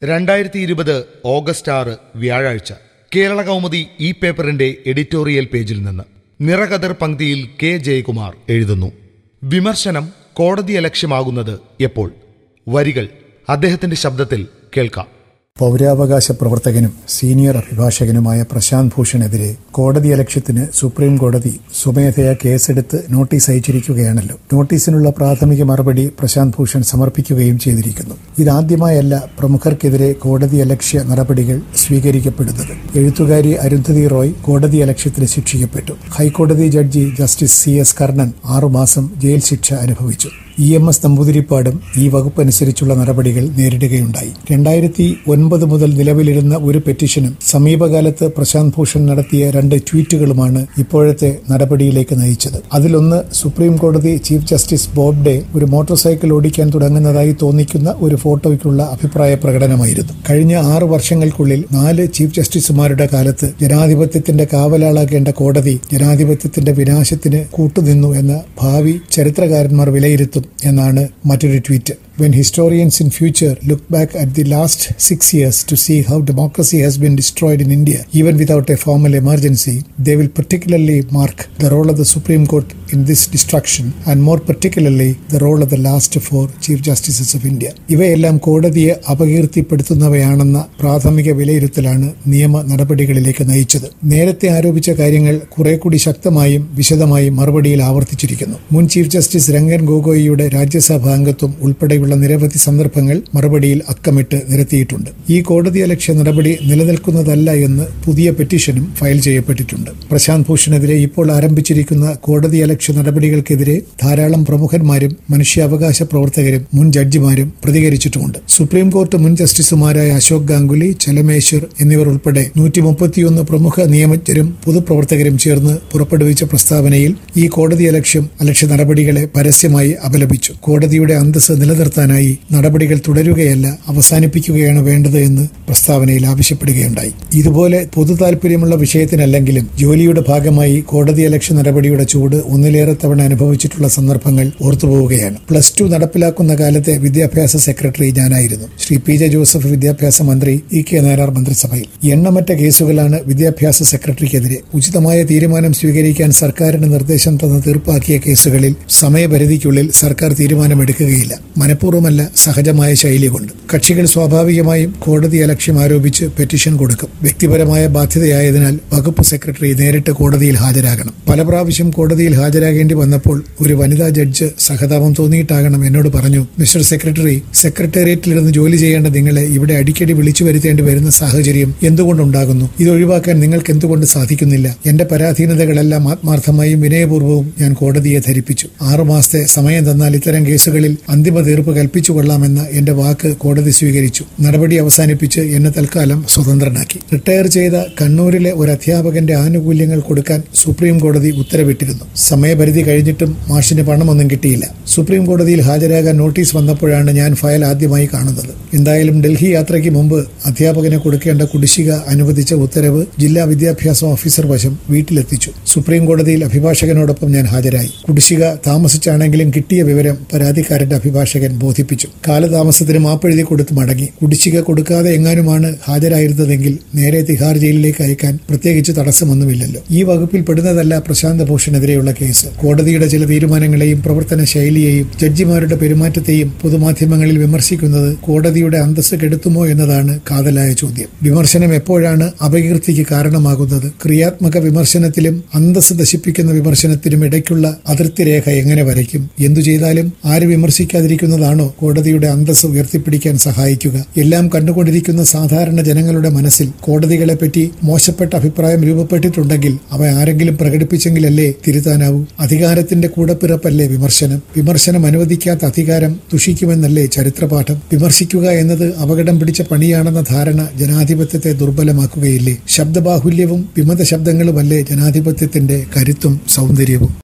രണ്ടായിരത്തി ഇരുപത് ഓഗസ്റ്റ് ആറ് വ്യാഴാഴ്ച കേരള കൗമുദി ഈ പേപ്പറിന്റെ എഡിറ്റോറിയൽ പേജിൽ നിന്ന് നിറകതിർ പങ്ക്തിയിൽ കെ ജയകുമാർ എഴുതുന്നു വിമർശനം കോടതിയെ ലക്ഷ്യമാകുന്നത് എപ്പോൾ വരികൾ അദ്ദേഹത്തിന്റെ ശബ്ദത്തിൽ കേൾക്കാം പൗരാവകാശ പ്രവർത്തകനും സീനിയർ അഭിഭാഷകനുമായ പ്രശാന്ത് ഭൂഷണെതിരെ കോടതിയലക്ഷ്യത്തിന് സുപ്രീം കോടതി സ്വമേധയാ കേസെടുത്ത് നോട്ടീസ് അയച്ചിരിക്കുകയാണല്ലോ നോട്ടീസിനുള്ള പ്രാഥമിക മറുപടി പ്രശാന്ത് ഭൂഷൺ സമർപ്പിക്കുകയും ചെയ്തിരിക്കുന്നു ഇതാദ്യമായല്ല പ്രമുഖർക്കെതിരെ കോടതിയലക്ഷ്യ നടപടികൾ സ്വീകരിക്കപ്പെടുന്നത് എഴുത്തുകാരി അരുന്ധതി റോയ് കോടതിയലക്ഷ്യത്തിന് ശിക്ഷിക്കപ്പെട്ടു ഹൈക്കോടതി judge justice C S Karnan ആറുമാസം ജയിൽ ശിക്ഷ അനുഭവിച്ചു ഇ എം എസ് നമ്പൂതിരിപ്പാടും ഈ വകുപ്പനുസരിച്ചുള്ള നടപടികൾ നേരിടുകയുണ്ടായി രണ്ടായിരത്തി ഒൻപത് മുതൽ നിലവിലിരുന്ന ഒരു പെറ്റീഷനും സമീപകാലത്ത് പ്രശാന്ത് ഭൂഷൺ നടത്തിയ രണ്ട് ട്വീറ്റുകളുമാണ് ഇപ്പോഴത്തെ നടപടിയിലേക്ക് നയിച്ചത് അതിലൊന്ന് സുപ്രീം കോടതി ചീഫ് ജസ്റ്റിസ് ബോബ്ഡെ ഒരു മോട്ടോർ സൈക്കിൾ ഓടിക്കാൻ തുടങ്ങുന്നതായി തോന്നിക്കുന്ന ഒരു ഫോട്ടോയ്ക്കുള്ള അഭിപ്രായ പ്രകടനമായിരുന്നു കഴിഞ്ഞ ആറ് വർഷങ്ങൾക്കുള്ളിൽ നാല് ചീഫ് ജസ്റ്റിസുമാരുടെ കാലത്ത് ജനാധിപത്യത്തിന്റെ കാവലാളാകേണ്ട കോടതി ജനാധിപത്യത്തിന്റെ വിനാശത്തിന് കൂട്ടുനിന്നു എന്ന ഭാവി ചരിത്രകാരന്മാർ വിലയിരുത്തും എന്നാണ് മറ്റൊരു tweet when historians in future look back at the last six years to see how democracy has been destroyed in India, even without a formal emergency, they will particularly mark the role of the Supreme Court in this destruction and more particularly the role of the last four Chief Justices of India. ഇവയെല്ലാം കോടതിയെ അപകീർത്തിപ്പെടുത്തുന്നവയാണെന്ന പ്രാഥമിക വിലയിരുത്തലാണ് നിയമ നടപടികളിലേക്ക് നയിച്ചത് നേരത്തെ ആരോപിച്ച കാര്യങ്ങൾ കുറെ കൂടി ശക്തമായും വിശദമായും മറുപടിയിൽ ആവർത്തിച്ചിരിക്കുന്നു മുൻ ചീഫ് ജസ്റ്റിസ് രംഗൻ ഗൊഗോയിയുടെ രാജ്യസഭാ അംഗത്വം ഉൾപ്പെടെയുള്ള നിരവധി സന്ദർഭങ്ങൾ മറുപടിയിൽ അക്കമിട്ട് നിരത്തിയിട്ടുണ്ട് ഈ കോടതിയലക്ഷ്യ നടപടി നിലനിൽക്കുന്നതല്ല എന്ന് പുതിയ പെറ്റീഷനും ഫയൽ ചെയ്യപ്പെട്ടിട്ടുണ്ട് പ്രശാന്ത് ഭൂഷണെതിരെ ഇപ്പോൾ ആരംഭിച്ചിരിക്കുന്ന കോടതിയലക്ഷ്യ നടപടികൾക്കെതിരെ ധാരാളം പ്രമുഖന്മാരും മനുഷ്യാവകാശ പ്രവർത്തകരും മുൻ ജഡ്ജിമാരും പ്രതികരിച്ചിട്ടുമുണ്ട് സുപ്രീം കോർട്ട് മുൻ ജസ്റ്റിസുമാരായ അശോക് ഗാംഗുലി ചലമേശ്വർ എന്നിവർ ഉൾപ്പെടെ നൂറ്റി മുപ്പത്തിയൊന്ന് പ്രമുഖ നിയമജ്ഞരും പൊതുപ്രവർത്തകരും ചേർന്ന് പുറപ്പെടുവിച്ച പ്രസ്താവനയിൽ ഈ കോടതിയലക്ഷ്യം അലക്ഷ്യ നടപടികളെ പരസ്യമായി അപലപിച്ചു കോടതിയുടെ അന്തസ് നിലനിർത്താനായി നടപടികൾ തുടരുകയല്ല അവസാനിപ്പിക്കുകയാണ് വേണ്ടത് എന്ന് പ്രസ്താവനയിൽ ആവശ്യപ്പെടുകയുണ്ടായി ഇതുപോലെ പൊതു താൽപര്യമുള്ള വിഷയത്തിനല്ലെങ്കിലും ജോലിയുടെ ഭാഗമായി കോടതിയലക്ഷ്യ നടപടിയുടെ ചൂട് ഒന്നിലേറെ തവണ അനുഭവിച്ചിട്ടുള്ള സന്ദർഭങ്ങൾ ഓർത്തുപോവുകയാണ് പ്ലസ് ടു നടപ്പിലാക്കുന്ന കാലത്തെ വിദ്യാഭ്യാസ സെക്രട്ടറി ഞാനായിരുന്നു ശ്രീ പി ജെ ജോസഫ് വിദ്യാഭ്യാസ മന്ത്രി ഇ കെ നായനാർ മന്ത്രിസഭയിൽ എണ്ണമറ്റ കേസുകളാണ് വിദ്യാഭ്യാസ സെക്രട്ടറിക്കെതിരെ ഉചിതമായ തീരുമാനം സ്വീകരിക്കാൻ സർക്കാരിന് നിർദ്ദേശം തന്ന് തീർപ്പാക്കിയ കേസുകളിൽ സമയപരിധിക്കുള്ളിൽ സർക്കാർ തീരുമാനമെടുക്കുകയില്ല മനഃപൂർവ്വമല്ല സഹജമായ ശൈലി കൊണ്ട് കക്ഷികൾ സ്വാഭാവികമായും കോടതി അലക്ഷ്യം ആരോപിച്ച് പെറ്റീഷൻ കൊടുക്കും വ്യക്തിപരമായ ബാധ്യതയായതിനാൽ വകുപ്പ് സെക്രട്ടറി നേരിട്ട് കോടതിയിൽ ഹാജരാകണം പല പ്രാവശ്യം കോടതിയിൽ ഹാജരാകേണ്ടി വന്നപ്പോൾ ഒരു വനിതാ ജഡ്ജ് സഹതാപം തോന്നിയിട്ടാകണം എന്നോട് പറഞ്ഞു മിസ്റ്റർ സെക്രട്ടറി സെക്രട്ടേറിയറ്റിലിരുന്ന് ജോലി ചെയ്യേണ്ട നിങ്ങളെ ഇവിടെ അടിക്കടി വിളിച്ചു വരുത്തേണ്ടി വരുന്ന സാഹചര്യം എന്തുകൊണ്ടുണ്ടാകുന്നു ഇത് ഒഴിവാക്കാൻ നിങ്ങൾക്ക് എന്തുകൊണ്ട് സാധിക്കുന്നില്ല എന്റെ പരാധീനതകളെല്ലാം ആത്മാർത്ഥമായും വിനയപൂർവ്വവും ഞാൻ കോടതിയെ ധരിപ്പിച്ചു ആറുമാസത്തെ സമയം തന്നാൽ ഇത്തരം കേസുകളിൽ അന്തിമ തീർപ്പ് കൽപ്പിച്ചു കൊള്ളാമെന്ന എന്റെ വാക്ക് കോടതി സ്വീകരിച്ചു നടപടി അവസാനിപ്പിച്ച് എന്നെ തൽക്കാലം സ്വതന്ത്രനാക്കി റിട്ടയർ ചെയ്ത കണ്ണൂരിലെ ഒരു അധ്യാപകന്റെ ആനുകൂല്യങ്ങൾ കൊടുക്കാൻ സുപ്രീം കോടതി ഉത്തരവിട്ടിരുന്നു സമയപരിധി കഴിഞ്ഞിട്ടും മാഷിന് പണമൊന്നും കിട്ടിയില്ല സുപ്രീം കോടതിയിൽ ഹാജരാകാൻ നോട്ടീസ് വന്നപ്പോഴാണ് ഞാൻ ഫയൽ ആദ്യമായി കാണുന്നത് എന്തായാലും ഡൽഹി യാത്രയ്ക്ക് മുമ്പ് അധ്യാപകന് കൊടുക്കേണ്ട കുടിശ്ശിക അനുവദിച്ച ഉത്തരവ് ജില്ലാ വിദ്യാഭ്യാസ ഓഫീസർ വശം വീട്ടിലെത്തിച്ചു സുപ്രീം കോടതിയിൽ അഭിഭാഷകനോടൊപ്പം ഞാൻ ഹാജരായി കുടിശ്ശിക താമസിച്ചാണെങ്കിലും കിട്ടിയ വിവരം പരാതിക്കാരന്റെ അഭിഭാഷകൻ ബോധിപ്പിച്ചു കാലതാമസത്തിന് മാപ്പെഴുതി കൊടുത്ത് മടങ്ങി കുടിശ്ശിക കൊടുക്കാതെ എങ്ങാനുമാണ് ഹാജരായിരുന്നതെങ്കിൽ നേരെ തിഹാർ ജയിലിലേക്ക് അയക്കാൻ പ്രത്യേകിച്ച് തടസ്സമൊന്നുമില്ലല്ലോ ഈ വകുപ്പിൽ പെടുന്നതല്ല പ്രശാന്ത് ഭൂഷണെതിരെയുള്ള കേസ് കോടതിയുടെ ചില തീരുമാനങ്ങളെയും പ്രവർത്തന ശൈലിയെയും ജഡ്ജിമാരുടെ പെരുമാറ്റത്തെയും പൊതുമാധ്യമങ്ങളിൽ വിമർശിക്കുന്നത് കോടതിയുടെ അന്തസ് കെടുത്തുമോ എന്നതാണ് കാതലായ ചോദ്യം വിമർശനം എപ്പോഴാണ് അപകീർത്തിക്ക് കാരണമാകുന്നത് ക്രിയാത്മക വിമർശനത്തിലും അന്തസ് നശിപ്പിക്കുന്ന വിമർശനത്തിനും ഇടയ്ക്കുള്ള അതിർത്തി രേഖ എങ്ങനെ വരയ്ക്കും എന്തു ചെയ്താലും ആര് വിമർശിക്കാതിരിക്കുന്നതാണോ കോടതിയുടെ അന്തസ് ഉയർത്തിപ്പിടിക്കാൻ സഹായിക്കുക എല്ലാം കണ്ടുകൊണ്ടിരിക്കുന്ന സാധാരണ ജനങ്ങളുടെ മനസ്സിൽ കോടതികളെപ്പറ്റി മോശപ്പെട്ട അഭിപ്രായം രൂപപ്പെട്ടിട്ടുണ്ടെങ്കിൽ അവ ആരെങ്കിലും പ്രകടിപ്പിച്ചെങ്കിലല്ലേ തിരുത്താനാവൂ അധികാരത്തിന്റെ കൂടപ്പിറപ്പല്ലേ വിമർശനം വിമർശനം അനുവദിക്കാത്ത അധികാരം ദുഷിക്കുമെന്നല്ലേ ചരിത്രപാഠം വിമർശിക്കുക എന്നത് അപകടം പിടിച്ച പണിയാണെന്ന ധാരണ ജനാധിപത്യത്തെ ദുർബലമാക്കുകയില്ലേ ശബ്ദബാഹുല്യവും വിമത ശബ്ദങ്ങളുമല്ലേ ജനാധിപത്യത്തിന്റെ കരുത്തും സൗന്ദര്യവും